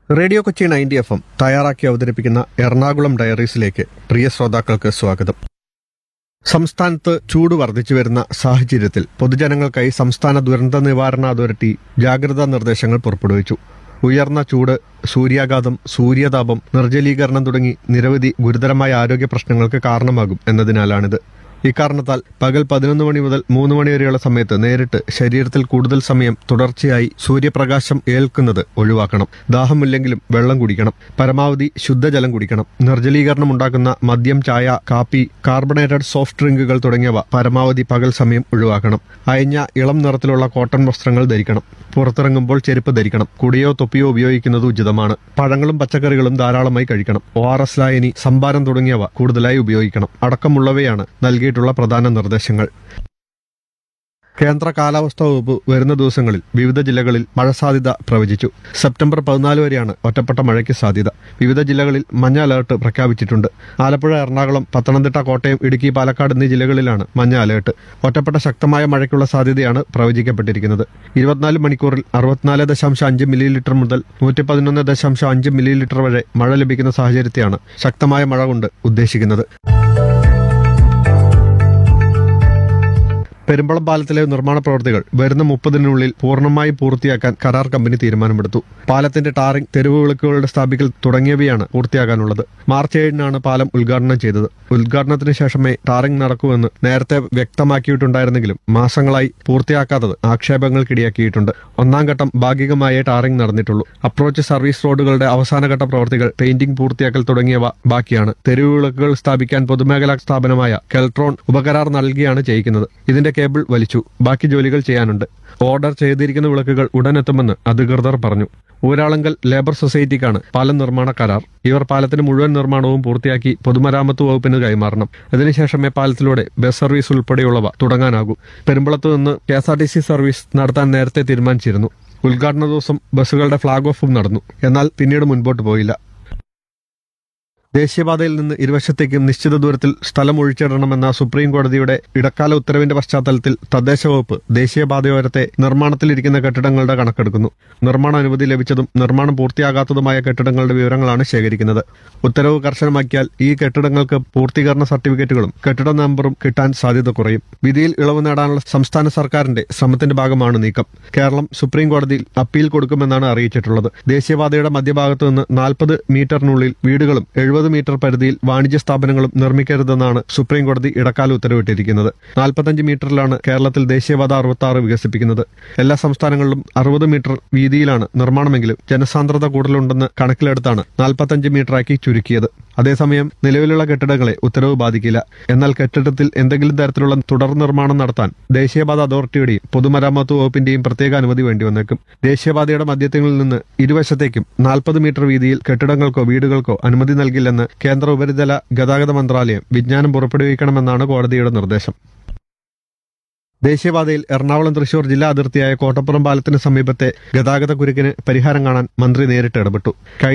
radio Kochi ninety F M തയ്യാറാക്കി അവതരിപ്പിക്കുന്ന എറണാകുളം ഡയറീസിലേക്ക് പ്രിയ ശ്രോതാക്കൾക്ക് സ്വാഗതം സംസ്ഥാനത്ത് ചൂട് വർദ്ധിച്ചു വരുന്ന സാഹചര്യത്തിൽ പൊതുജനങ്ങൾക്കായി സംസ്ഥാന ദുരന്ത നിവാരണ അതോറിറ്റി ജാഗ്രതാ നിർദ്ദേശങ്ങൾ പുറപ്പെടുവിച്ചു ഉയർന്ന ചൂട് സൂര്യാഘാതം സൂര്യതാപം നിർജ്ജലീകരണം തുടങ്ങി നിരവധി ഗുരുതരമായ ആരോഗ്യ പ്രശ്നങ്ങൾക്ക് കാരണമാകും എന്നതിനാലാണിത് ഇക്കാരണത്താൽ പകൽ പതിനൊന്ന് മണി മുതൽ മൂന്ന് മണി വരെയുള്ള സമയത്ത് നേരിട്ട് ശരീരത്തിൽ കൂടുതൽ സമയം തുടർച്ചയായി സൂര്യപ്രകാശം ഏൽക്കുന്നത് ഒഴിവാക്കണം ദാഹമില്ലെങ്കിലും വെള്ളം കുടിക്കണം പരമാവധി ശുദ്ധജലം കുടിക്കണം നിർജ്ജലീകരണം ഉണ്ടാക്കുന്ന മദ്യം ചായ കാപ്പി കാർബണേറ്റഡ് സോഫ്റ്റ് ഡ്രിങ്കുകൾ തുടങ്ങിയവ പരമാവധി പകൽ സമയം ഒഴിവാക്കണം അയഞ്ഞ ഇളം നിറത്തിലുള്ള കോട്ടൺ വസ്ത്രങ്ങൾ ധരിക്കണം പുറത്തിറങ്ങുമ്പോൾ ചെരുപ്പ് ധരിക്കണം കുടിയോ തൊപ്പിയോ ഉപയോഗിക്കുന്നത് ഉചിതമാണ് പഴങ്ങളും പച്ചക്കറികളും ധാരാളമായി കഴിക്കണം ഒ ആർ എസ് ലായനി സംഭാരം തുടങ്ങിയവ കൂടുതലായി ഉപയോഗിക്കണം അടക്കമുള്ളവയാണ് നൽകിയിട്ടുള്ള പ്രധാന നിർദ്ദേശങ്ങൾ കേന്ദ്ര കാലാവസ്ഥാ വകുപ്പ് വരുന്ന ദിവസങ്ങളിൽ വിവിധ ജില്ലകളിൽ മഴ സാധ്യത പ്രവചിച്ചു സെപ്റ്റംബർ പതിനാല് വരെയാണ് ഒറ്റപ്പെട്ട മഴയ്ക്ക് സാധ്യത വിവിധ ജില്ലകളിൽ മഞ്ഞ അലേർട്ട് പ്രഖ്യാപിച്ചിട്ടുണ്ട് ആലപ്പുഴ എറണാകുളം പത്തനംതിട്ട കോട്ടയം ഇടുക്കി പാലക്കാട് എന്നീ ജില്ലകളിലാണ് മഞ്ഞ അലേർട്ട് ഒറ്റപ്പെട്ട ശക്തമായ മഴയ്ക്കുള്ള സാധ്യതയാണ് പ്രവചിക്കപ്പെട്ടിരിക്കുന്നത് ഇരുപത്തിനാല് മണിക്കൂറിൽ അറുപത്തിനാല് ദശാംശം അഞ്ച് മില്ലിലിറ്റർ മുതൽ നൂറ്റി പതിനൊന്ന് ദശാംശം അഞ്ച് മില്ലിലിറ്റർ വരെ മഴ ലഭിക്കുന്ന സാഹചര്യത്തെയാണ് ശക്തമായ മഴ കൊണ്ട് ഉദ്ദേശിക്കുന്നത് പെരുമ്പളം പാലത്തിലെ നിർമ്മാണ പ്രവൃത്തികൾ വരുന്ന മുപ്പതിനുള്ളിൽ പൂർണ്ണമായി പൂർത്തിയാക്കാൻ കരാർ കമ്പനി തീരുമാനമെടുത്തു പാലത്തിന്റെ ടാറിംഗ് തെരുവ് വിളക്കുകളുടെ സ്ഥാപിക്കൽ തുടങ്ങിയവയാണ് പൂർത്തിയാക്കാനുള്ളത് മാർച്ച് ഏഴിനാണ് പാലം ഉദ്ഘാടനം ചെയ്തത് ഉദ്ഘാടനത്തിന് ശേഷമേ ടാറിംഗ് നടക്കൂവെന്ന് നേരത്തെ വ്യക്തമാക്കിയിട്ടുണ്ടായിരുന്നെങ്കിലും മാസങ്ങളായി പൂർത്തിയാക്കാത്തത് ആക്ഷേപങ്ങൾക്കിടയാക്കിയിട്ടുണ്ട് ഒന്നാം ഘട്ടം ഭാഗികമായേ ടാറിംഗ് നടന്നിട്ടുള്ളൂ അപ്രോച്ച് സർവീസ് റോഡുകളുടെ അവസാനഘട്ട പ്രവൃത്തികൾ പെയിന്റിംഗ് പൂർത്തിയാക്കൽ തുടങ്ങിയവ ബാക്കിയാണ് തെരുവ് വിളക്കുകൾ സ്ഥാപിക്കാൻ പൊതുമേഖലാ സ്ഥാപനമായ കെൽട്രോൺ ഉപകരാർ നൽകിയാണ് ചെയ്യിക്കുന്നത് ഇതിന്റെ കേബിൾ വലിച്ചു ബാക്കി ജോലികൾ ചെയ്യാനുണ്ട് ഓർഡർ ചെയ്തിരിക്കുന്ന വിളക്കുകൾ ഉടൻ എത്തുമെന്ന് അധികൃതർ പറഞ്ഞു ഊരാളങ്കൽ ലേബർ സൊസൈറ്റിക്കാണ് പാലം നിർമ്മാണ കരാർ ഇവർ പാലത്തിന്റെ മുഴുവൻ നിർമ്മാണവും പൂർത്തിയാക്കി പൊതുമരാമത്ത് വകുപ്പിന് കൈമാറണം ഇതിനുശേഷമേ പാലത്തിലൂടെ ബസ് സർവീസ് ഉൾപ്പെടെയുള്ളവ തുടങ്ങാനാകൂ പെരുമ്പളത്ത് നിന്ന് K S R T C service നടത്താൻ നേരത്തെ തീരുമാനിച്ചിരുന്നു ഉദ്ഘാടന ദിവസം ബസ്സുകളുടെ ഫ്ളാഗ് ഓഫും നടന്നു എന്നാൽ പിന്നീട് മുൻപോട്ട് പോയില്ല ദേശീയപാതയിൽ നിന്ന് ഇരുവശത്തേക്കും നിശ്ചിത ദൂരത്തിൽ സ്ഥലം ഒഴിച്ചിടണമെന്ന സുപ്രീം കോടതിയുടെ ഇടക്കാല ഉത്തരവിന്റെ പശ്ചാത്തലത്തിൽ തദ്ദേശ വകുപ്പ് ദേശീയപാതയോരത്തെ നിർമ്മാണത്തിലിരിക്കുന്ന കെട്ടിടങ്ങളുടെ കണക്കെടുക്കുന്നു നിർമ്മാണ അനുമതി ലഭിച്ചതും നിർമ്മാണം പൂർത്തിയാകാത്തതുമായ കെട്ടിടങ്ങളുടെ വിവരങ്ങളാണ് ശേഖരിക്കുന്നത് ഉത്തരവ് കർശനമാക്കിയാൽ ഈ കെട്ടിടങ്ങൾക്ക് പൂർത്തീകരണ സർട്ടിഫിക്കറ്റുകളും കെട്ടിട നമ്പറും കിട്ടാൻ സാധ്യത കുറയും വിധിയിൽ ഇളവ് നേടാനുള്ള സംസ്ഥാന സർക്കാരിന്റെ ശ്രമത്തിന്റെ ഭാഗമാണ് നീക്കം കേരളം സുപ്രീം കോടതിയിൽ അപ്പീൽ കൊടുക്കുമെന്നാണ് അറിയിച്ചിട്ടുള്ളത് ദേശീയപാതയുടെ മധ്യഭാഗത്ത് നിന്ന് നാൽപ്പത് മീറ്ററിനുള്ളിൽ വീടുകളും എഴുപത് മീറ്റർ പരിധിയിൽ വാണിജ്യ സ്ഥാപനങ്ങളും നിർമ്മിക്കരുതെന്നാണ് സുപ്രീം കോടതി ഇടക്കാല ഉത്തരവിട്ടിരിക്കുന്നത് നാൽപ്പത്തഞ്ച് മീറ്ററിലാണ് കേരളത്തിൽ ദേശീയപാത അറുപത്തി ആറ് വികസിപ്പിക്കുന്നത് എല്ലാ സംസ്ഥാനങ്ങളിലും അറുപത് മീറ്റർ വീതിയിലാണ് നിർമ്മാണമെങ്കിലും ജനസാന്ദ്രത കൂടുതലുണ്ടെന്ന് കണക്കിലെടുത്താണ് നാൽപ്പത്തഞ്ച് മീറ്ററാക്കി ചുരുക്കിയത് അതേസമയം നിലവിലുള്ള കെട്ടിടങ്ങളെ ഉത്തരവ് ബാധിക്കില്ല എന്നാൽ കെട്ടിടത്തിൽ എന്തെങ്കിലും തരത്തിലുള്ള തുടർ നിർമ്മാണം നടത്താൻ ദേശീയപാത അതോറിറ്റിയുടെയും പൊതുമരാമത്ത് വകുപ്പിന്റെയും പ്രത്യേക അനുമതി വേണ്ടി വന്നേക്കും ദേശീയപാതയുടെ മധ്യത്തിൽ നിന്ന് ഇരുവശത്തേക്കും നാൽപ്പത് മീറ്റർ വീതിയിൽ കെട്ടിടങ്ങൾക്കോ വീടുകൾക്കോ അനുമതി നൽകില്ലെന്ന് കേന്ദ്ര ഉപരിതല ഗതാഗത മന്ത്രാലയം വിജ്ഞാനം പുറപ്പെടുവിക്കണമെന്നാണ് കോടതിയുടെ നിർദ്ദേശം ദേശീയപാതയിൽ എറണാകുളം തൃശൂർ ജില്ലാ അതിർത്തിയായ കോട്ടപ്പുറം പാലത്തിന് സമീപത്തെ ഗതാഗത കുരുക്കിന് പരിഹാരം കാണാൻ മന്ത്രി നേരിട്ട് ഇടപെട്ടു കഴിഞ്ഞ